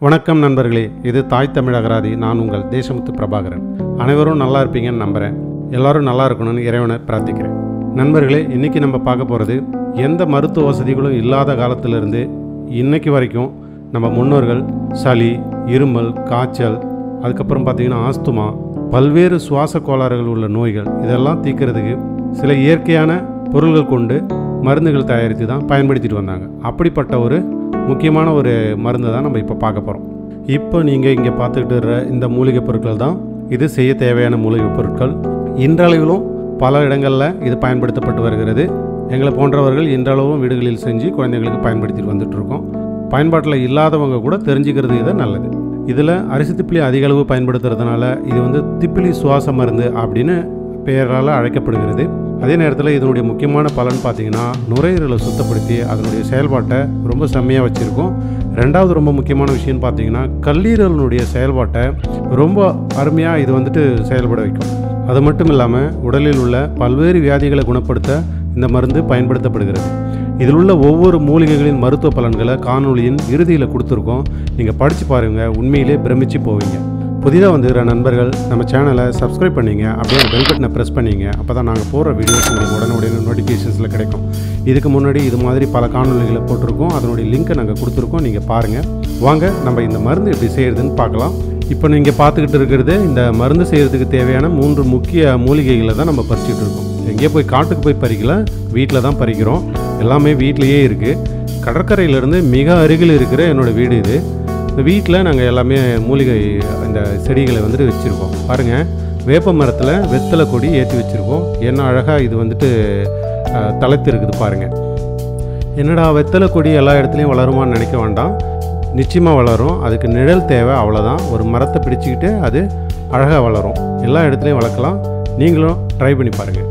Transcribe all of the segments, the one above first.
வணக்கம் நண்பர்களே இது தாய் தமிழ் அகராதி நான் உங்கள் தேசமுத்து பிரபாகரன் அனைவரும் நல்லா இருப்பீங்கன்னு நம்புகிறேன் எல்லாரும் நல்லா இருக்கணும்னு இறைவனை பிரார்த்திக்கிறேன் நண்பர்களே இன்றைக்கி நம்ம பார்க்க போகிறது எந்த மருத்துவ வசதிகளும் இல்லாத காலத்திலிருந்து இன்னைக்கு வரைக்கும் நம்ம முன்னோர்கள் சளி இருமல் காய்ச்சல் அதுக்கப்புறம் பார்த்திங்கன்னா ஆஸ்துமா பல்வேறு சுவாச கோளாறுகள் உள்ள நோய்கள் இதெல்லாம் தீர்க்கறதுக்கு சில இயற்கையான பொருள்கள் கொண்டு மருந்துகள் தயாரித்து தான் பயன்படுத்திட்டு வந்தாங்க அப்படிப்பட்ட ஒரு முக்கியமான ஒரு மருந்து தான் நம்ம இப்போ பார்க்க போகிறோம் இப்போ நீங்கள் இங்கே பார்த்துக்கிட்டு இருக்கிற இந்த மூலிகை பொருட்கள் தான் இது செய்ய தேவையான மூலிகை பொருட்கள் இன்றளவிலும் பல இடங்களில் இது பயன்படுத்தப்பட்டு வருகிறது எங்களை போன்றவர்கள் இன்றளவும் வீடுகளில் செஞ்சு குழந்தைகளுக்கு பயன்படுத்திட்டு வந்துட்டு இருக்கோம் பயன்பாட்டில் இல்லாதவங்க கூட தெரிஞ்சுக்கிறது இது நல்லது இதில் அரிசி திப்பிலி அதிக அளவு பயன்படுத்துறதுனால இது வந்து திப்பிலி சுவாச மருந்து அப்படின்னு பெயரால் அழைக்கப்படுகிறது அதே நேரத்தில் இதனுடைய முக்கியமான பலன் பார்த்தீங்கன்னா நுரையீரலை சுத்தப்படுத்தி அதனுடைய செயல்பாட்டை ரொம்ப செம்மையாக வச்சுருக்கோம் ரெண்டாவது ரொம்ப முக்கியமான விஷயம் பார்த்தீங்கன்னா கல்லீரலினுடைய செயல்பாட்டை ரொம்ப அருமையாக இது வந்துட்டு செயல்பட வைக்கும் அது மட்டும் இல்லாமல் உடலில் உள்ள பல்வேறு வியாதிகளை குணப்படுத்த இந்த மருந்து பயன்படுத்தப்படுகிறது இதில் உள்ள ஒவ்வொரு மூலிகைகளின் மருத்துவ பலன்களை காணொளியின் இறுதியில் கொடுத்துருக்கோம் நீங்கள் படித்து பாருங்கள் உண்மையிலே பிரமிச்சு போவீங்க புதிதாக வந்துக்கிற நண்பர்கள் நம்ம சேனலை சப்ஸ்கிரைப் பண்ணிங்க அப்படியே அந்த பெல் பட்டனை ப்ரெஸ் பண்ணிங்க அப்போ தான் நாங்கள் போடுற வீடியோஸ் உங்களுக்கு உடனுடைய நோட்டிஃபிகேஷன்ஸில் கிடைக்கும் இதுக்கு முன்னாடி இது மாதிரி பல காணொலிகளை போட்டிருக்கோம் அதனுடைய லிங்க்கை நாங்கள் கொடுத்துருக்கோம் நீங்கள் பாருங்கள் வாங்க நம்ம இந்த மருந்து எப்படி செய்கிறதுன்னு பார்க்கலாம் இப்போ நீங்கள் பார்த்துக்கிட்டு இருக்கிறது இந்த மருந்து செய்கிறதுக்கு தேவையான மூன்று முக்கிய மூலிகைகளை தான் நம்ம பறிச்சுட்டு இருக்கோம் எங்கேயோ போய் காட்டுக்கு போய் பறிக்கல வீட்டில் தான் பறிக்கிறோம் எல்லாமே வீட்டிலையே இருக்குது கடற்கரையிலேருந்து மிக அருகில் இருக்கிற என்னோடய வீடு இது இந்த வீட்டில் நாங்கள் எல்லாமே மூலிகை இந்த செடிகளை வந்துட்டு வச்சுருக்கோம் பாருங்கள் வேப்ப மரத்தில் வெத்தலை கொடி ஏற்றி வச்சுருக்கோம் என்ன அழகாக இது வந்துட்டு அஹ், தழைத்து இருக்குது பாருங்கள் என்னடா வெத்தலை கொடி எல்லா இடத்துலையும் வளருமான்னு நினைக்க வேண்டாம் நிச்சயமாக வளரும் அதுக்கு நிழல் தேவை அவ்வளோதான் ஒரு மரத்தை பிடிச்சிக்கிட்டு அது அழகாக வளரும் எல்லா இடத்துலையும் வளர்க்கலாம் நீங்களும் ட்ரை பண்ணி பாருங்கள்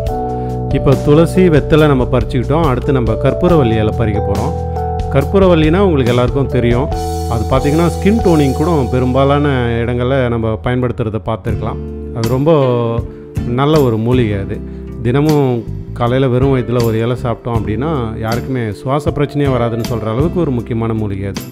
இப்போ துளசி வெத்தலை நம்ம பறிச்சுக்கிட்டோம் அடுத்து நம்ம கற்பூரவல்லி இலை பறிக்க போகிறோம் கற்பூரவல்லினா உங்களுக்கு எல்லாருக்கும் தெரியும் அது பார்த்திங்கன்னா ஸ்கின் டோனிங் கூட பெரும்பாலான இடங்களில் நம்ம பயன்படுத்துகிறத பார்த்துருக்கலாம் அது ரொம்ப நல்ல ஒரு மூலிகை அது தினமும் காலையில் வெறும் வயிற்றில் ஒரு இலை சாப்பிட்டோம் அப்படின்னா யாருக்குமே சுவாச பிரச்சனையே வராதுன்னு சொல்கிற அளவுக்கு ஒரு முக்கியமான மூலிகை அது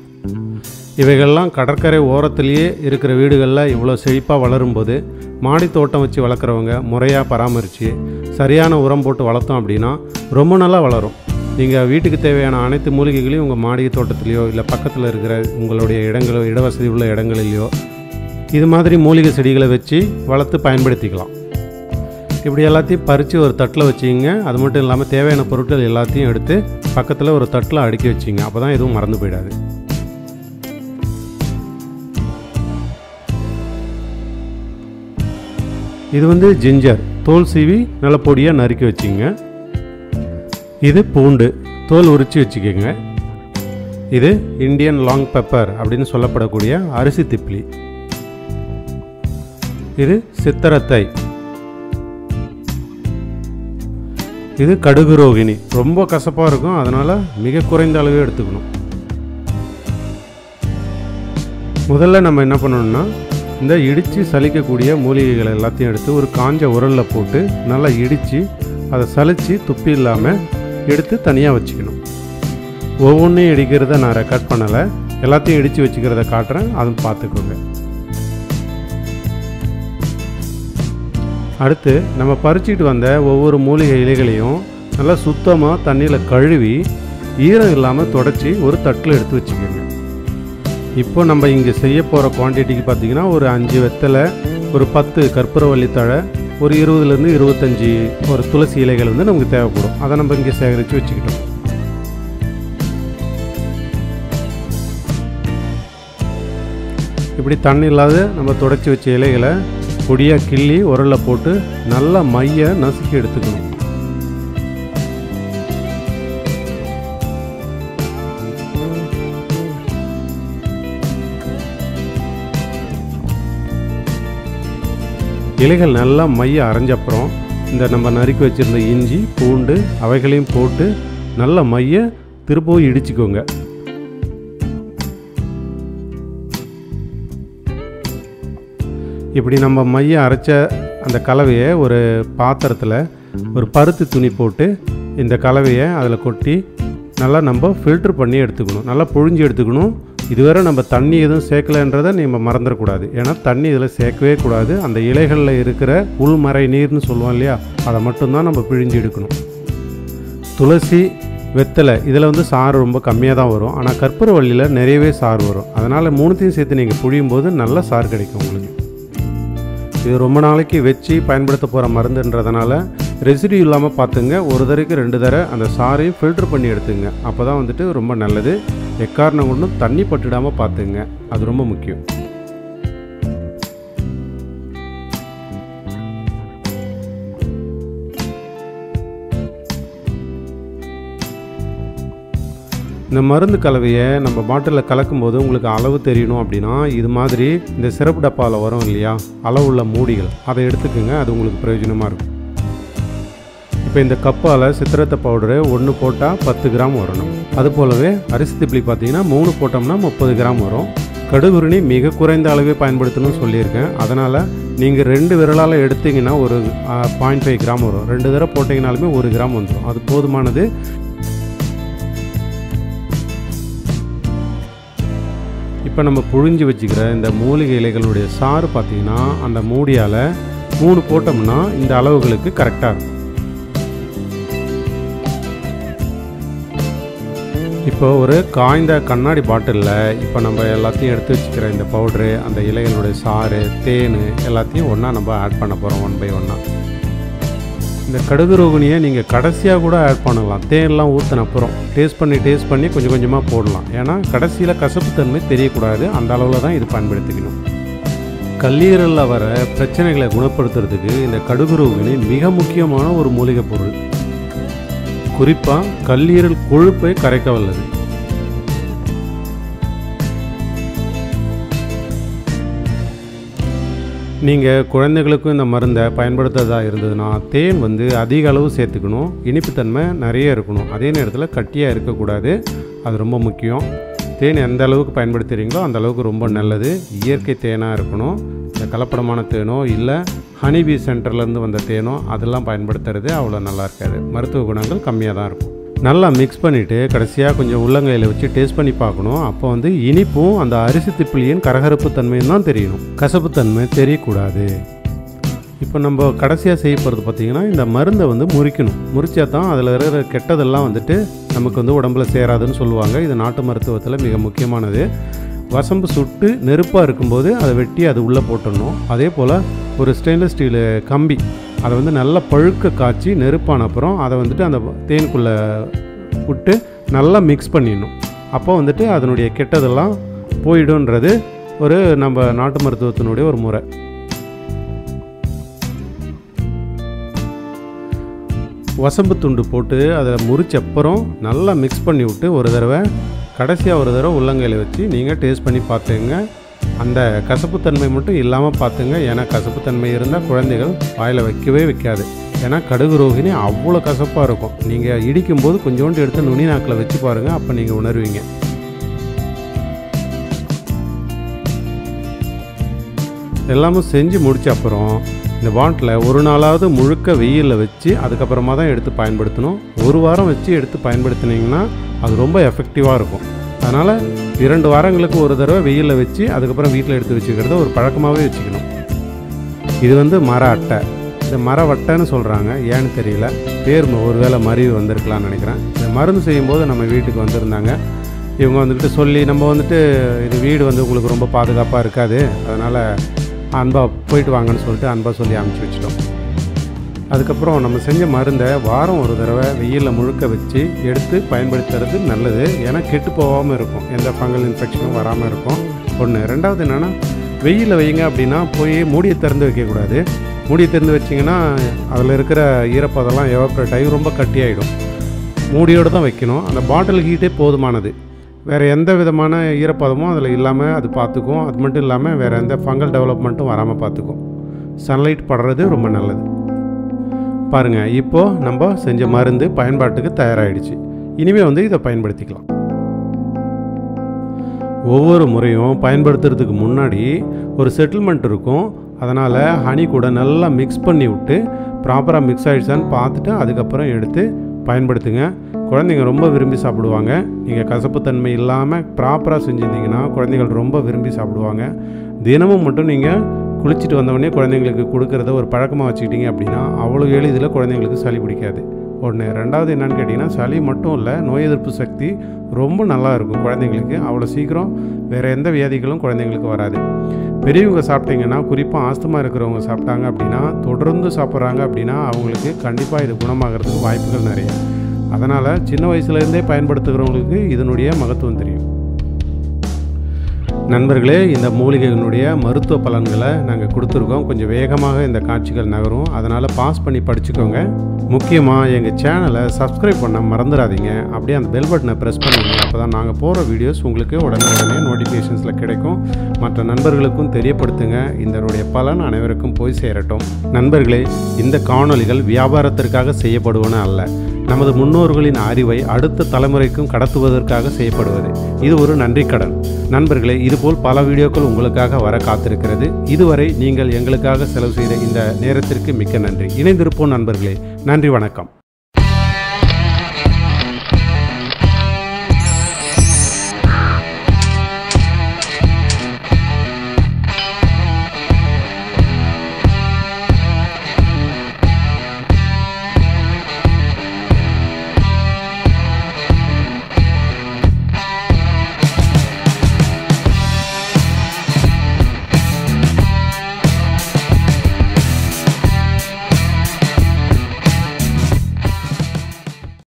இவைகள்லாம் கடற்கரை ஓரத்திலேயே இருக்கிற வீடுகளில் இவ்வளோ செழிப்பாக வளரும்போது மாடி தோட்டம் வச்சு வளர்க்குறவங்க முறையாக பராமரித்து சரியான உரம் போட்டு வளர்த்தோம் அப்படின்னா ரொம்ப நல்லா வளரும் நீங்கள் வீட்டுக்கு தேவையான அனைத்து மூலிகைகளையும் உங்கள் மாடி தோட்டத்திலையோ இல்லை பக்கத்தில் இருக்கிற உங்களுடைய இடங்களோ இடவசதி உள்ள இடங்களிலையோ இது மாதிரி மூலிகை செடிகளை வச்சு வளர்த்து பயன்படுத்திக்கலாம் இப்படி எல்லாத்தையும் பறித்து ஒரு தட்டில் வச்சிங்க அது மட்டும் இல்லாமல் தேவையான பொருட்கள் எல்லாத்தையும் எடுத்து பக்கத்தில் ஒரு தட்டில் அடுக்கி வச்சிங்க அப்போ தான் எதுவும் மறந்து போயிடாது இது வந்து ஜிஞ்சர் தோல் சீவி நல்ல பொடியாக நறுக்கி வச்சிங்க இது பூண்டு தோல் உரித்து வச்சுக்கோங்க இது இந்தியன் லாங் பெப்பர் அப்படின்னு சொல்லப்படக்கூடிய அரிசி திப்ளி இது சித்தரத்தை இது கடுகு ரோகிணி ரொம்ப கசப்பாக இருக்கும் அதனால் மிக குறைந்த அளவே எடுத்துக்கணும் முதல்ல நம்ம என்ன பண்ணணும்னா இந்த இடித்து சலிக்கக்கூடிய மூலிகைகள் எல்லாத்தையும் எடுத்து ஒரு காஞ்ச உரலில் போட்டு நல்லா இடித்து அதை சலித்து துப்பி இல்லாமல் எடுத்து தனியாக வச்சுக்கணும் ஒவ்வொன்றையும் இடிக்கிறத நான் ரெக்கார்ட் பண்ணலை எல்லாத்தையும் இடித்து வச்சுக்கிறத காட்டுறேன் அதுவும் பார்த்துக்கோங்க அடுத்து நம்ம பறிச்சிட்டு வந்த ஒவ்வொரு மூலிகை இலைகளையும் நல்லா சுத்தமாக தண்ணியில் கழுவி ஈரம் இல்லாமல் தொடச்சி ஒரு தட்டில் எடுத்து வச்சுக்கோங்க இப்போ நம்ம இங்கே செய்ய போகிற குவான்டிட்டிக்கு பார்த்தீங்கன்னா ஒரு அஞ்சு வெத்தலை ஒரு பத்து கற்பூரவள்ளி தழை ஒரு இருபதுலேருந்து இருபத்தஞ்சி ஒரு துளசி இலைகள் வந்து நமக்கு தேவைப்படும் அதை நம்ம இங்கே சேகரித்து வச்சுக்கிட்டோம் இப்படி தண்ணி இல்லாத நம்ம தொடச்சி வச்ச இலைகளை பொடியாக கிள்ளி உரலில் போட்டு நல்லா மைய நசுக்கி எடுத்துக்கணும் இலைகள் நல்லா மைய அரைஞ்சப்புறம் இந்த நம்ம நறுக்கி வச்சுருந்த இஞ்சி பூண்டு அவைகளையும் போட்டு நல்லா மைய திரும்பவும் இடிச்சுக்கோங்க இப்படி நம்ம மைய அரைச்ச அந்த கலவையை ஒரு பாத்திரத்தில் ஒரு பருத்து துணி போட்டு இந்த கலவையை அதில் கொட்டி நல்லா நம்ம ஃபில்ட்ரு பண்ணி எடுத்துக்கணும் நல்லா புழிஞ்சு எடுத்துக்கணும் இதுவரை நம்ம தண்ணி எதுவும் சேர்க்கலைன்றதை நம்ம மறந்துடக்கூடாது ஏன்னா தண்ணி இதில் சேர்க்கவே கூடாது அந்த இலைகளில் இருக்கிற உள்மறை நீர்னு சொல்லுவோம் இல்லையா அதை மட்டும்தான் நம்ம பிழிஞ்சு எடுக்கணும் துளசி வெத்தலை இதில் வந்து சாறு ரொம்ப கம்மியாக தான் வரும் ஆனால் கற்பூரவள்ளியில் நிறையவே சாறு வரும் அதனால் மூணுத்தையும் சேர்த்து நீங்கள் புழியும் போது நல்ல சாறு கிடைக்கும் உங்களுக்கு இது ரொம்ப நாளைக்கு வச்சு பயன்படுத்த போகிற மருந்துன்றதுனால ரெசிடியூ இல்லாமல் பார்த்துங்க ஒரு தடவைக்கு ரெண்டு தடவை அந்த சாரையும் ஃபில்டர் பண்ணி எடுத்துங்க அப்போ தான் வந்துட்டு ரொம்ப நல்லது எக்காரணம் கொண்டும் தண்ணி பட்டுடாமல் பார்த்துங்க அது ரொம்ப முக்கியம் இந்த மருந்து கலவையை நம்ம பாட்டிலில் கலக்கும்போது உங்களுக்கு அளவு தெரியணும் அப்படின்னா இது மாதிரி இந்த சிறப்பு டப்பாவில் வரும் இல்லையா அளவுள்ள மூடிகள் அதை எடுத்துக்கோங்க அது உங்களுக்கு பிரயோஜனமாக இருக்கும் இப்போ இந்த கப்பால் சித்திரத்தை பவுடரு ஒன்று போட்டால் பத்து கிராம் வரணும் அது போலவே அரிசி திப்பிலி பார்த்தீங்கன்னா மூணு போட்டோம்னா முப்பது கிராம் வரும் கடுகுருணி மிக குறைந்த அளவே பயன்படுத்தணும்னு சொல்லியிருக்கேன் அதனால் நீங்கள் ரெண்டு விரலால் எடுத்தீங்கன்னா ஒரு பாயிண்ட் ஃபைவ் கிராம் வரும் ரெண்டு தடவை போட்டிங்கனாலுமே ஒரு கிராம் வந்துடும் அது போதுமானது இப்போ நம்ம புழிஞ்சு வச்சுக்கிற இந்த மூலிகை இலைகளுடைய சாறு பார்த்தீங்கன்னா அந்த மூடியால் மூணு போட்டோம்னா இந்த அளவுகளுக்கு கரெக்டாக இருக்கும் இப்போ ஒரு காய்ந்த கண்ணாடி பாட்டிலில் இப்போ நம்ம எல்லாத்தையும் எடுத்து வச்சுக்கிற இந்த பவுட்ரு அந்த இலைகளுடைய சாறு தேன் எல்லாத்தையும் ஒன்றா நம்ம ஆட் பண்ண போகிறோம் ஒன் பை ஒன்னாக இந்த கடுகு ரோகிணியை நீங்கள் கடைசியாக கூட ஆட் பண்ணலாம் தேன்லாம் ஊற்றின அப்புறம் டேஸ்ட் பண்ணி டேஸ்ட் பண்ணி கொஞ்சம் கொஞ்சமாக போடலாம் ஏன்னா கடைசியில் கசப்புத்தன்மை தெரியக்கூடாது அந்த அளவில் தான் இது பயன்படுத்திக்கணும் கல்லீரலில் வர பிரச்சனைகளை குணப்படுத்துறதுக்கு இந்த கடுகு ரோகிணி மிக முக்கியமான ஒரு மூலிகை பொருள் குறிப்பாக கல்லீரல் கொழுப்பை கரைக்க வல்லது நீங்கள் குழந்தைகளுக்கும் இந்த மருந்தை பயன்படுத்துறதா இருந்ததுன்னா தேன் வந்து அதிக அளவு சேர்த்துக்கணும் இனிப்புத்தன்மை நிறைய இருக்கணும் அதே நேரத்தில் கட்டியாக இருக்கக்கூடாது அது ரொம்ப முக்கியம் தேன் எந்த அளவுக்கு பயன்படுத்துகிறீங்களோ அந்த அளவுக்கு ரொம்ப நல்லது இயற்கை தேனாக இருக்கணும் இந்த கலப்படமான தேனோ இல்லை ஹனிபி சென்டர்லேருந்து வந்த தேனோ அதெல்லாம் பயன்படுத்துறது அவ்வளோ நல்லா இருக்காது மருத்துவ குணங்கள் கம்மியாக தான் இருக்கும் நல்லா மிக்ஸ் பண்ணிவிட்டு கடைசியாக கொஞ்சம் உள்ளங்கையில் வச்சு டேஸ்ட் பண்ணி பார்க்கணும் அப்போ வந்து இனிப்பும் அந்த அரிசி திப்பிலியின் கரகரப்பு தன்மையும் தான் தெரியணும் கசப்புத்தன்மை தெரியக்கூடாது இப்போ நம்ம கடைசியாக செய்ய போகிறது பார்த்திங்கன்னா இந்த மருந்தை வந்து முறிக்கணும் முறிச்சா தான் அதில் இருக்கிற கெட்டதெல்லாம் வந்துட்டு நமக்கு வந்து உடம்புல சேராதுன்னு சொல்லுவாங்க இது நாட்டு மருத்துவத்தில் மிக முக்கியமானது வசம்பு சுட்டு நெருப்பாக இருக்கும்போது அதை வெட்டி அது உள்ளே போட்டுடணும் அதே போல் ஒரு ஸ்டெயின்லெஸ் ஸ்டீலு கம்பி அதை வந்து நல்லா பழுக்க காய்ச்சி நெருப்பான அப்புறம் அதை வந்துட்டு அந்த தேனுக்குள்ளே விட்டு நல்லா மிக்ஸ் பண்ணிடணும் அப்போ வந்துட்டு அதனுடைய கெட்டதெல்லாம் போயிடும்ன்றது ஒரு நம்ம நாட்டு மருத்துவத்தினுடைய ஒரு முறை வசம்பு துண்டு போட்டு அதை முறிச்சப்புறம் நல்லா மிக்ஸ் பண்ணி விட்டு ஒரு தடவை கடைசியாக ஒரு தடவை உள்ளங்கையில் வச்சு நீங்கள் டேஸ்ட் பண்ணி பார்த்துங்க அந்த கசப்புத்தன்மை மட்டும் இல்லாமல் பார்த்துங்க ஏன்னா கசப்புத்தன்மை இருந்தால் குழந்தைகள் வாயில் வைக்கவே வைக்காது ஏன்னா கடுகு ரோகிணி அவ்வளோ கசப்பாக இருக்கும் நீங்கள் இடிக்கும்போது கொஞ்சோண்டு எடுத்து நுனி நாக்கில் வச்சு பாருங்கள் அப்போ நீங்கள் உணர்வீங்க எல்லாமும் செஞ்சு முடிச்ச அப்புறம் இந்த பாட்டில் ஒரு நாளாவது முழுக்க வெயிலில் வச்சு அதுக்கப்புறமா தான் எடுத்து பயன்படுத்தணும் ஒரு வாரம் வச்சு எடுத்து பயன்படுத்தினீங்கன்னா அது ரொம்ப எஃபெக்டிவாக இருக்கும் அதனால் இரண்டு வாரங்களுக்கு ஒரு தடவை வெயிலில் வச்சு அதுக்கப்புறம் வீட்டில் எடுத்து வச்சுக்கிறத ஒரு பழக்கமாகவே வச்சுக்கணும் இது வந்து மர அட்டை இந்த மர வட்டைன்னு சொல்கிறாங்க ஏன்னு தெரியல பேர் ஒருவேளை மறிவு வந்திருக்கலாம்னு நினைக்கிறேன் இந்த மருந்து செய்யும்போது நம்ம வீட்டுக்கு வந்திருந்தாங்க இவங்க வந்துட்டு சொல்லி நம்ம வந்துட்டு இது வீடு வந்து உங்களுக்கு ரொம்ப பாதுகாப்பாக இருக்காது அதனால் அன்பாக போயிட்டு வாங்கன்னு சொல்லிட்டு அன்பாக சொல்லி அனுப்பிச்சி வச்சிட்டோம் அதுக்கப்புறம் நம்ம செஞ்ச மருந்தை வாரம் ஒரு தடவை வெயிலில் முழுக்க வச்சு எடுத்து பயன்படுத்துறது நல்லது ஏன்னா கெட்டு போகாமல் இருக்கும் எந்த ஃபங்கல் இன்ஃபெக்ஷனும் வராமல் இருக்கும் ஒன்று ரெண்டாவது என்னென்னா வெயிலில் வைங்க அப்படின்னா போய் மூடியை திறந்து வைக்கக்கூடாது மூடியை திறந்து வச்சிங்கன்னா அதில் இருக்கிற ஈரப்பதெல்லாம் எவாப்ரேட் ஆகி ரொம்ப கட்டியாயிடும் மூடியோடு தான் வைக்கணும் அந்த பாட்டில் ஹீட்டே போதுமானது வேறு எந்த விதமான ஈரப்பதமும் அதில் இல்லாமல் அது பார்த்துக்கும் அது மட்டும் இல்லாமல் வேறு எந்த ஃபங்கல் டெவலப்மெண்ட்டும் வராமல் பார்த்துக்கும் சன்லைட் படுறது ரொம்ப நல்லது பாருங்கள் இப்போது நம்ம செஞ்ச மருந்து பயன்பாட்டுக்கு தயாராகிடுச்சு இனிமேல் வந்து இதை பயன்படுத்திக்கலாம் ஒவ்வொரு முறையும் பயன்படுத்துறதுக்கு முன்னாடி ஒரு செட்டில்மெண்ட் இருக்கும் அதனால் ஹனி கூட நல்லா மிக்ஸ் பண்ணி விட்டு ப்ராப்பராக மிக்ஸ் ஆகிடுச்சான்னு பார்த்துட்டு அதுக்கப்புறம் எடுத்து பயன்படுத்துங்க குழந்தைங்க ரொம்ப விரும்பி சாப்பிடுவாங்க நீங்கள் கசப்புத்தன்மை இல்லாமல் ப்ராப்பராக செஞ்சுருந்தீங்கன்னா குழந்தைகள் ரொம்ப விரும்பி சாப்பிடுவாங்க தினமும் மட்டும் நீங்கள் குளிச்சுட்டு வந்தவொடனே குழந்தைங்களுக்கு கொடுக்கறத ஒரு பழக்கமாக வச்சுக்கிட்டீங்க அப்படின்னா அவ்வளோ எளிதில் குழந்தைங்களுக்கு சளி பிடிக்காது ஒன்று ரெண்டாவது என்னன்னு கேட்டிங்கன்னா சளி மட்டும் இல்லை நோய் எதிர்ப்பு சக்தி ரொம்ப நல்லா இருக்கும் குழந்தைங்களுக்கு அவ்வளோ சீக்கிரம் வேறு எந்த வியாதிகளும் குழந்தைங்களுக்கு வராது பெரியவங்க சாப்பிட்டீங்கன்னா குறிப்பாக ஆஸ்துமா இருக்கிறவங்க சாப்பிட்டாங்க அப்படின்னா தொடர்ந்து சாப்பிட்றாங்க அப்படின்னா அவங்களுக்கு கண்டிப்பாக இது குணமாகிறதுக்கு வாய்ப்புகள் நிறைய அதனால் சின்ன வயசுலேருந்தே பயன்படுத்துகிறவங்களுக்கு இதனுடைய மகத்துவம் தெரியும் நண்பர்களே இந்த மூலிகைகளுடைய மருத்துவ பலன்களை நாங்கள் கொடுத்துருக்கோம் கொஞ்சம் வேகமாக இந்த காட்சிகள் நகரும் அதனால் பாஸ் பண்ணி படிச்சுக்கோங்க முக்கியமாக எங்கள் சேனலை சப்ஸ்கிரைப் பண்ண மறந்துடாதீங்க அப்படியே அந்த பெல் பட்டனை ப்ரெஸ் பண்ணுங்க அப்போ தான் நாங்கள் போகிற வீடியோஸ் உங்களுக்கு உடனே உடனே நோட்டிஃபிகேஷன்ஸில் கிடைக்கும் மற்ற நண்பர்களுக்கும் தெரியப்படுத்துங்க இதனுடைய பலன் அனைவருக்கும் போய் சேரட்டும் நண்பர்களே இந்த காணொளிகள் வியாபாரத்திற்காக செய்யப்படுவன அல்ல நமது முன்னோர்களின் அறிவை அடுத்த தலைமுறைக்கும் கடத்துவதற்காக செய்யப்படுவது இது ஒரு நன்றி கடன் நண்பர்களே இதுபோல் பல வீடியோக்கள் உங்களுக்காக வர காத்திருக்கிறது இதுவரை நீங்கள் எங்களுக்காக செலவு செய்த இந்த நேரத்திற்கு மிக்க நன்றி இணைந்திருப்போம் நண்பர்களே நன்றி வணக்கம்